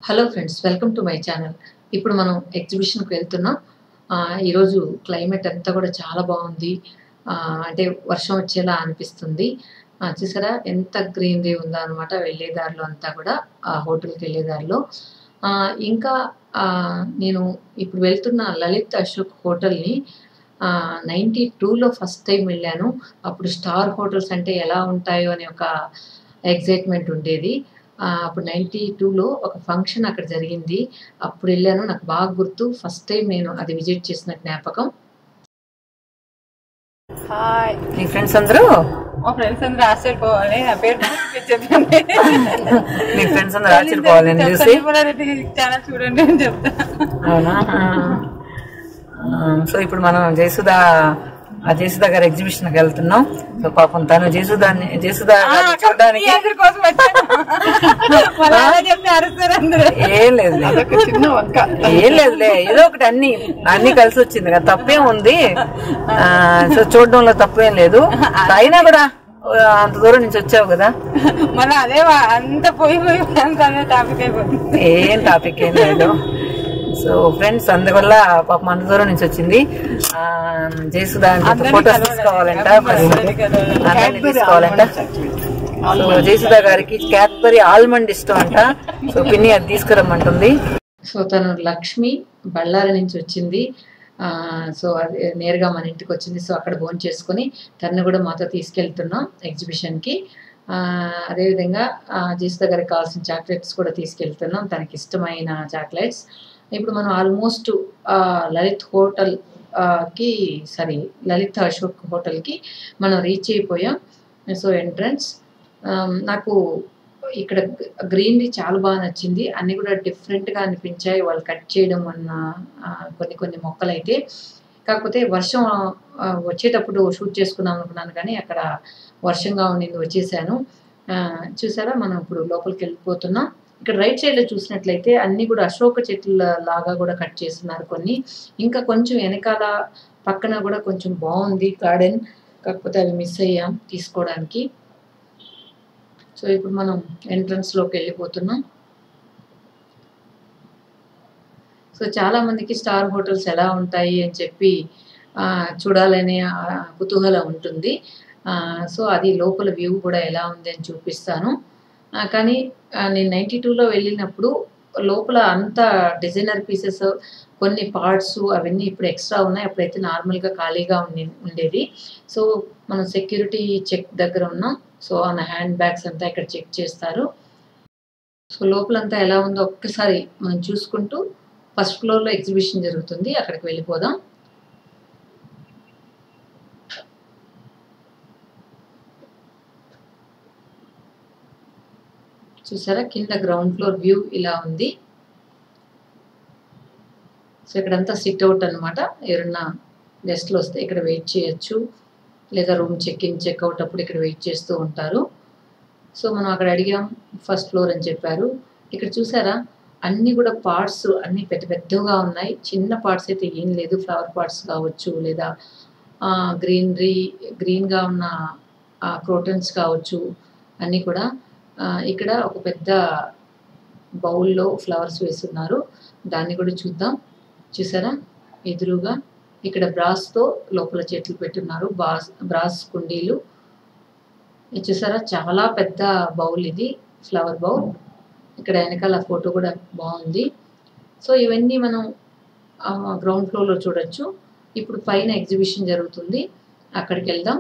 Hello friends welcome to my channel ఇప్పుడు మనం ఎగ్జిబిషన్కి వెళ్తున్నాం ఆ, ఈరోజు క్లైమేట్ అంతా కూడా చాలా బాగుంది ఆ, అంటే వర్షం వచ్చేలా అనిపిస్తుంది ఆ, చూసారా ఎంత గ్రీనరీ ఉందో అనమాట వెళ్ళే దారిలో అంతా కూడా ఆ హోటల్కి వెళ్ళే దారిలో ఆ, ఇంకా ఆ, నేను ఇప్పుడు వెళ్తున్న లలిత్ అశోక్ హోటల్ని నైంటీ టూలో ఫస్ట్ టైం వెళ్ళాను అప్పుడు స్టార్ హోటల్స్ అంటే ఎలా ఉంటాయో అనే ఒక ఎగ్జైట్మెంట్ ఉండేది ఆ, అప్పుడు నైంటీ టూలో ఒక ఫంక్షన్ అక్కడ జరిగింది అప్పుడు వెళ్ళాను నాకు బాగా గుర్తు ఫస్ట్ టైం నేను అది విజిట్ చేసిన జ్ఞాపకం హాయ్ మీ ఫ్రెండ్స్ అందరూ మా ఫ్రెండ్స్ అందరూ ఆశ్చర్యపోవాలి నా పేరు చెప్పండి మీ ఫ్రెండ్స్ అందరూ ఆశ్చర్యపోవాలి నేను చూసి ఛానల్ చూడండి అని చెప్తా అవునా సో ఇప్పుడు మనం జయసుధ ఆ జయసుధ గారి ఎగ్జిబిషన్ కి వెళ్తున్నాం సో పాపం తను జయసుధాన్ని జయసుధ గారిని చూడడానికి అందరి కోసం వచ్చాను మళ్ళీ అలా చెప్తే అరుస్తారు అందరూ ఏం లేదు చిన్న వంక ఏం లేదులే ఏదో ఒకటి అన్ని అన్ని కలిసి వచ్చింది కదా తప్పేం ఉంది ఆ, సో చూడడంలో తప్పేం లేదు అయినా కూడా ఆ, అంత దూరం నుంచి వచ్చావు కదా మళ్ళీ అదే వా- అంత పోయి పోయి అంత అదే టాపిక్ అయిపోతుంది ఏం టాపిక్ ఏం లేదు సో ఫ్రెండ్స్ అందువల్ల పాపం అంత దూరం నుంచి వచ్చింది ఆ, జయసుధా అందరినీ ఫొటోస్ కలవాలి. తీసుకోవాలంట మరి అందరినీ కలవాలి. అందరినీ తీసుకోవాలంట సో జయసుధ గారికి క్యాడ్బరీ ఆల్మండ్ ఇష్టం అంట సో పిన్ని అది తీసుకురమ్మంటుంది సో తను లక్ష్మి బళ్ళారి నుంచి వచ్చింది ఆ, సో అది నేరుగా మన ఇంటికి వచ్చింది సో అక్కడ భోజనం చేసుకొని తను కూడా మాతో తీసుకెళ్తున్నాం ఎగ్జిబిషన్కి ఆ, అదేవిధంగా ఆ, జయసుధ గారికి కావాల్సిన చాక్లెట్స్ కూడా తీసుకెళ్తున్నాం తనకి ఇష్టమైన చాక్లెట్స్ ఇప్పుడు మనం ఆల్మోస్ట్ లలిత్ హోటల్ ఆ, కి సారీ లలిత్ అశోక్ హోటల్కి మనం రీచ్ అయిపోయాం సో ఎంట్రన్స్ నాకు ఇక్కడ గ్రీనరీ చాలా బాగా నచ్చింది అన్ని కూడా డిఫరెంట్గా అనిపించాయి వాళ్ళు కట్ చేయడం అన్న ఆ, కొన్ని కొన్ని మొక్కలు అయితే కాకపోతే వర్షం ఆ, వచ్చేటప్పుడు షూట్ చేసుకుందాం అనుకున్నాను కానీ అక్కడ వర్షంగా ఉండింది వచ్చేసాను ఆ, చూసారా మనం ఇప్పుడు లోపలికి వెళ్ళిపోతున్నాం ఇక్కడ రైట్ సైడ్లో చూసినట్లయితే అన్ని కూడా అశోక చెట్ల లాగా కూడా కట్ చేస్తున్నారు కొన్ని ఇంకా కొంచెం వెనకాల పక్కన కూడా కొంచెం బాగుంది గార్డెన్ కాకపోతే అవి మిస్ అయ్యాం తీసుకోవడానికి సో ఇప్పుడు మనం ఎంట్రన్స్ లోకి వెళ్ళిపోతున్నాం సో చాలా మందికి స్టార్ హోటల్స్ ఎలా ఉంటాయి అని చెప్పి ఆ, చూడాలనే ఆ, కుతూహలం ఉంటుంది ఆ, సో అది లోపల వ్యూ కూడా ఎలా ఉంది అని చూపిస్తాను ఆ, కానీ ఆ, నేను నైంటీ టూలో వెళ్ళినప్పుడు లోపల అంత డిజైనర్ పీసెస్ కొన్ని పార్ట్స్ అవన్నీ ఇప్పుడు ఎక్స్ట్రా ఉన్నాయి అప్పుడైతే నార్మల్గా ఖాళీగా ఉండి ఉండేది సో మనం సెక్యూరిటీ చెక్ దగ్గర ఉన్నాం సో మన హ్యాండ్ బ్యాగ్స్ అంతా ఇక్కడ చెక్ చేస్తారు సో లోపలంతా ఎలా ఉందో ఒక్కసారి మనం చూసుకుంటూ ఫస్ట్ ఫ్లోర్లో ఎగ్జిబిషన్ జరుగుతుంది అక్కడికి వెళ్ళిపోదాం చూసారా కింద గ్రౌండ్ ఫ్లోర్ వ్యూ ఇలా ఉంది సో ఇక్కడంతా సిట్ అవుట్ అనమాట ఎవరన్నా గెస్ట్లు వస్తే ఇక్కడ వెయిట్ చేయొచ్చు లేదా రూమ్ చెక్ ఇన్ చెక్అవుట్ అప్పుడు ఇక్కడ వెయిట్ చేస్తూ ఉంటారు సో మనం అక్కడ అడిగాం ఫస్ట్ ఫ్లోర్ అని చెప్పారు ఇక్కడ చూసారా అన్నీ కూడా పార్ట్స్ అన్నీ పెద్ద పెద్దగా ఉన్నాయి చిన్న పార్ట్స్ అయితే ఏం లేదు ఫ్లవర్ పార్ట్స్ కావచ్చు లేదా గ్రీనరీ గ్రీన్గా ఉన్న క్రోటన్స్ కావచ్చు అన్నీ కూడా ఆ, ఇక్కడ ఒక పెద్ద బౌల్లో ఫ్లవర్స్ వేస్తున్నారు దాన్ని కూడా చూద్దాం చూసారా ఎదురుగా ఇక్కడ బ్రాస్తో లోపల చెట్లు పెట్టున్నారు బాస్ బ్రాస్ కుండీలు ఇది చూసారా చాలా పెద్ద బౌల్ ఇది ఫ్లవర్ బౌల్ ఇక్కడ వెనకాల ఫోటో కూడా బాగుంది సో ఇవన్నీ మనం గ్రౌండ్ ఫ్లోర్లో చూడొచ్చు ఇప్పుడు పైన ఎగ్జిబిషన్ జరుగుతుంది అక్కడికి వెళ్దాం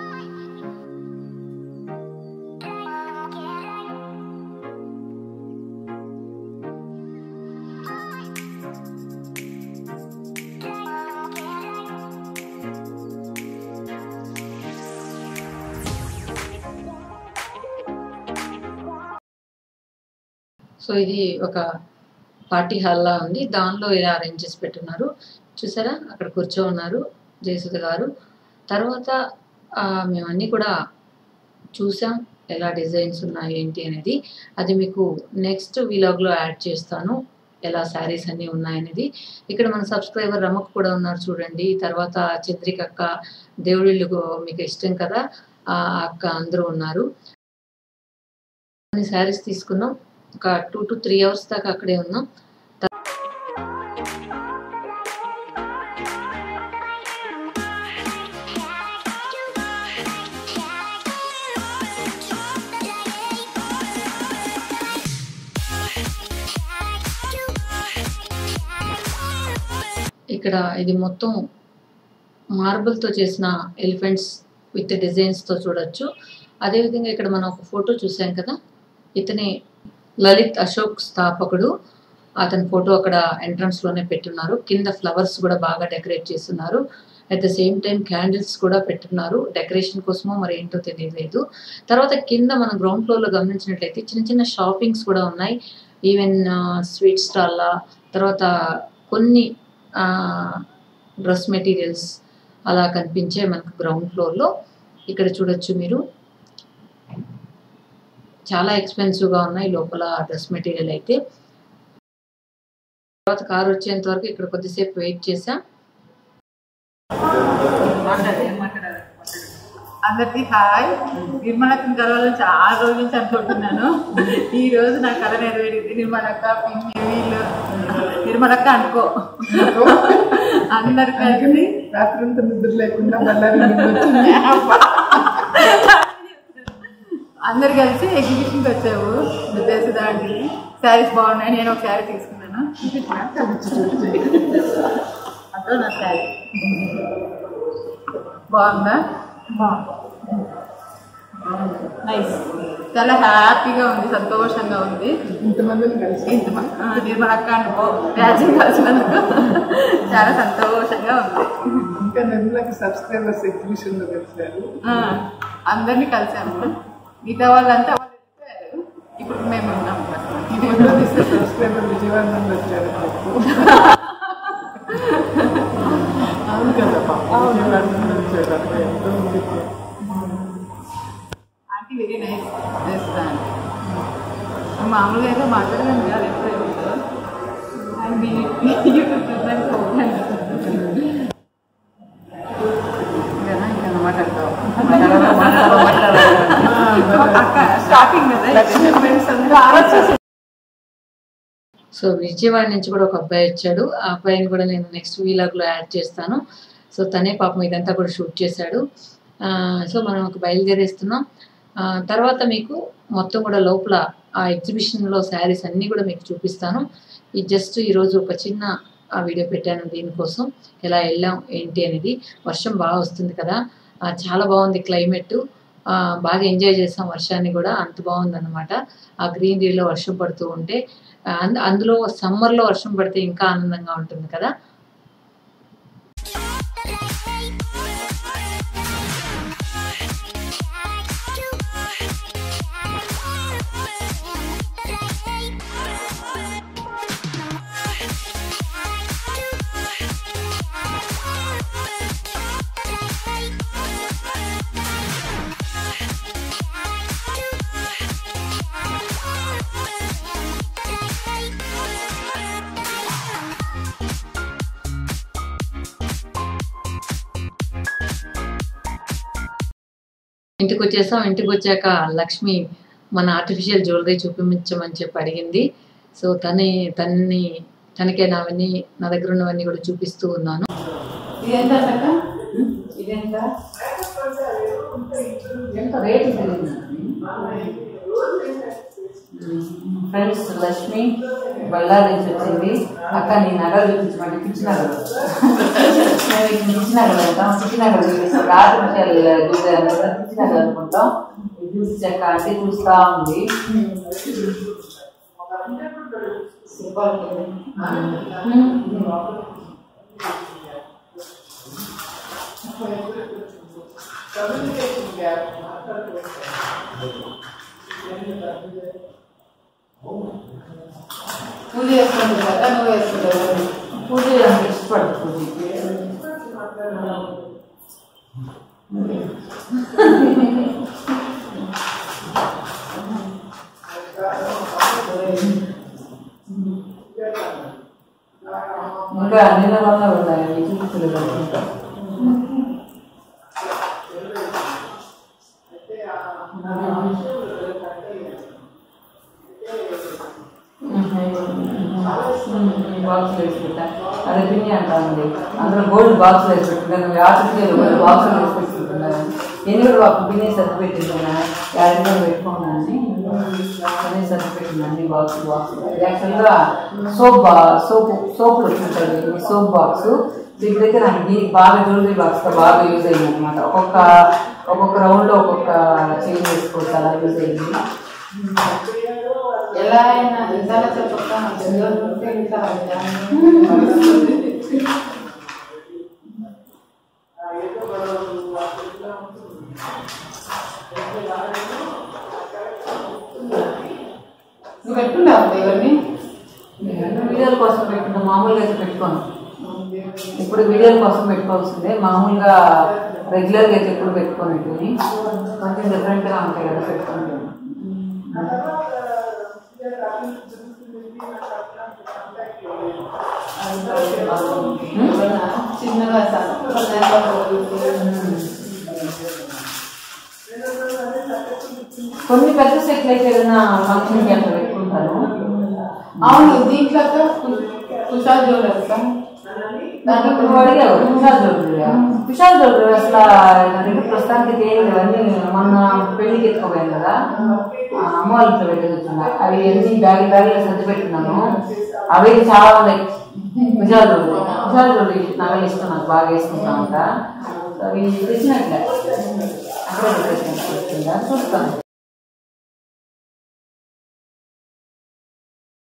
సో ఇది ఒక పార్టీ హాల్లా ఉంది దానిలో ఇలా అరేంజ్ చేసి పెట్టున్నారు చూసారా అక్కడ కూర్చో ఉన్నారు జయసుధ గారు తర్వాత ఆ, మేము అన్నీ కూడా చూసాం ఎలా డిజైన్స్ ఉన్నాయి ఏంటి అనేది అది మీకు నెక్స్ట్ విలాగ్లో యాడ్ చేస్తాను ఎలా శారీస్ అన్నీ ఉన్నాయనేది ఇక్కడ మన సబ్స్క్రైబర్ రమక్ కూడా ఉన్నారు చూడండి తర్వాత చంద్రిక అక్క దేవుడిళ్ళు మీకు ఇష్టం కదా ఆ అక్క అందరూ ఉన్నారు కొన్ని శారీస్ తీసుకున్నాం ఒక టూ టు త్రీ అవర్స్ దాకా అక్కడే ఉన్నాం ఇక్కడ ఇది మొత్తం మార్బుల్తో చేసిన ఎలిఫెంట్స్ విత్ డిజైన్స్తో చూడొచ్చు అదేవిధంగా ఇక్కడ మనం ఒక ఫోటో చూసాం కదా ఇతనే లలిత్ అశోక్ స్థాపకుడు అతని ఫోటో అక్కడ ఎంట్రన్స్ లోనే పెట్టున్నారు కింద ఫ్లవర్స్ కూడా బాగా డెకరేట్ చేస్తున్నారు at the same time candles కూడా పెట్టున్నారు డెకరేషన్ కోసమో మరి ఏంటో తెలియలేదు తర్వాత కింద మనం గ్రౌండ్ ఫ్లోర్ లో గమనించినట్లయితే చిన్న చిన్న షాపింగ్స్ కూడా ఉన్నాయి ఈవెన్ స్వీట్ స్టాల్ తర్వాత కొన్ని డ్రెస్ మెటీరియల్స్ అలా కనిపించే మనకు గ్రౌండ్ ఫ్లోర్లో ఇక్కడ చూడొచ్చు మీరు చాలా ఎక్స్పెన్సివ్గా ఉన్నాయి లోపల డ్రెస్ మెటీరియల్ అయితే తర్వాత కార్ వచ్చేంత వరకు ఇక్కడ కొద్దిసేపు వెయిట్ చేసాం అందరికి హాయ్ నిర్మలక్కని కలవాలని చాలా రోజుల నుంచి అనుకుంటున్నాను ఈ రోజు నా కళ నెరవేరింది నిర్మలక్క పిన్ని వీళ్ళు నిర్మలక్క అనుకో అందరు కలిసి రాత్రంతా నిద్ర లేకుండా బళ్ళారి నుండి వచ్చింది అందరు కలిసి ఎగ్జిబిషన్కి వచ్చావు నువ్వు తెలుసు దాంట్లో శారీస్ బాగున్నాయి నేను ఒక శారీ తీసుకున్నాను అదో నా శారీ బాగుందా నైస్ చాలా హ్యాపీగా ఉంది సంతోషంగా ఉంది ఇంతమందిని కలిసి ఇంత నిర్మలక్క అనుకో మ్యాచింగ్ కలిసినందుకు చాలా సంతోషంగా ఉంది ఇంకా నిర్మలకి సబ్స్క్రైబర్స్ ఎగ్జిబిషన్ లో కలిశారు ఆ, అందరినీ కలిసాము మిగతా వాళ్ళంతా వాళ్ళు వెళ్ళిపోయారు ఇప్పుడు మేము ఉన్నాం ఇది ఎప్పుడో తీస్తే సబ్స్క్రైబర్ విజయవాడ నుండి వచ్చారు అవును కదా పాప విజయవాడ నుండి వచ్చారు అక్కడ ఎంతో ఉంది ఆంటీ వెరీ నైస్ చేస్తాను మామూలుగా అయితే మాట్లాడదాం కాదు ఎప్పుడు యూట్యూబ్ చూడడానికి ఓపెన్ ఇంకా మాట్లాడతావు అక్క స్టార్టింగ్ కదా ఫ్రెండ్స్ అందరూ సో విజయవాడ నుంచి కూడా ఒక అబ్బాయి వచ్చాడు ఆ అబ్బాయిని కూడా నేను నెక్స్ట్ వీలాగ్లో యాడ్ చేస్తాను సో తనే పాపం ఇదంతా కూడా షూట్ చేశాడు ఆ, సో మనం ఒక బయలుదేరేస్తున్నాం ఆ, తర్వాత మీకు మొత్తం కూడా లోపల ఆ ఎగ్జిబిషన్లో శారీస్ అన్నీ కూడా మీకు చూపిస్తాను ఇది జస్ట్ ఈరోజు ఒక చిన్న ఆ వీడియో పెట్టాను దీనికోసం ఎలా వెళ్ళాం ఏంటి అనేది వర్షం బాగా వస్తుంది కదా ఆ, చాలా బాగుంది క్లైమేట్ బాగా ఎంజాయ్ చేసాం వర్షాన్ని కూడా అంత బాగుందన్నమాట ఆ గ్రీనరీలో వర్షం పడుతూ ఉంటే ఆ, అంద- అందులో సమ్మర్లో వర్షం పడితే ఇంకా ఆనందంగా ఉంటుంది కదా ఇంటికి వచ్చేసాం ఇంటికి వచ్చాక లక్ష్మి మన ఆర్టిఫిషియల్ జ్యువెలరీ చూపించమని చెప్పి అడిగింది సో తనే తన్ని తనకే నావన్నీ నా దగ్గర ఉన్నవన్నీ కూడా చూపిస్తూ ఉన్నాను ఇదెంత అక్క ఇదెంత ఫ్రెండ్స్ లక్ష్మి బళ్ళారి నుంచి వచ్చింది అక్క నీ నగలు చూపించమంటే పిచ్చి నగలు మేము ఇక్కడ పిచ్చి నగలు అంటాం పిచ్చి నగలు చూపిస్తాం ఆర్టిఫిషియల్ జ్యువెలరీ పిచ్చి నగలు అనుకుంటాం ఇది చూపించాక అంటే చూస్తా ఉంది పూజ చేసుకుంటుంది కదా నువ్వు వేసుకుంటావు పూజ అంత ఇష్టపడదు పూజకి ఇంకా అన్ని రకాల ఉన్నాయి అవి చూపించలేదు అనుకుంటా బాక్స్ వేసి పెట్టా అదే పిన్ని అంటానండి అందులో గోల్డ్ బాక్స్ వేసి పెట్టుకుంటాను ఆర్టిఫిషియల్ గోల్డ్ బాక్స్ వేసి పెట్టుకుంటున్నాను నేను కూడా ఒక పిన్ని సర్ది పెట్టింటున్నా యాడ్గా పెట్టుకున్నాను అదే సర్ది పెట్టింది అన్ని బాక్స్ బాక్స్ యాక్చువల్గా సోప్ బా సోప్ సోపులు వచ్చింటుంది సోప్ బాక్స్ ఇప్పుడైతే నాకు దీనికి బాగా జ్యువెలరీ బాక్స్గా బాగా యూజ్ అయింది అనమాట ఒక్కొక్క ఒక్కొక్క రౌండ్లో ఒక్కొక్క చేంజ్ చేసుకోవచ్చు అలా యూజ్ అయింది ఎలా అయినా నిజాలు చెప్పక నువ్వు పెట్టుకున్నావు ఎవరిని నేను వీడియోల కోసం పెట్టుకుంటా మామూలుగా అయితే పెట్టుకోను ఇప్పుడు వీడియోల కోసం పెట్టుకోవాల్సిందే మామూలుగా రెగ్యులర్గా అయితే ఎప్పుడు పెట్టుకోనట్టుని కొంచెం డిఫరెంట్గా ఉంటాయి కదా పెట్టుకుంటాను చిన్నగా కొన్ని పెద్ద సెట్లు అయితే ఏదైనా ఫంక్షన్కి అట్లా పెట్టుకుంటాను అవును దీంట్లో కుషాల్ జ్యువెలర్స్ దాంట్లో ఇప్పుడు అడిగావు కుషాల్ జ్యువెలరీ కుషాల్ జ్యువెలరీ అసలు నా దగ్గర ప్రస్తుతానికి తేలి అన్నీ మొన్న పెళ్లికి ఎత్తుకోపోయాను కదా ఆ, అమ్మ వాళ్ళ ఇంట్లో పెట్టేస్తున్నా అవి ఎన్ని బ్యాగ్ బ్యాగులు సర్ది పెట్టినాను అవి చాలా ఉన్నాయి కుషాల్ జ్యువెలరీ కుషాల్ జ్యువెలరీ నగలు ఇష్టం నాకు బాగా వేసుకుంటా ఉంటా అవి తెచ్చినట్లే అక్కడ పెట్టేసుకుంటా చూస్తాను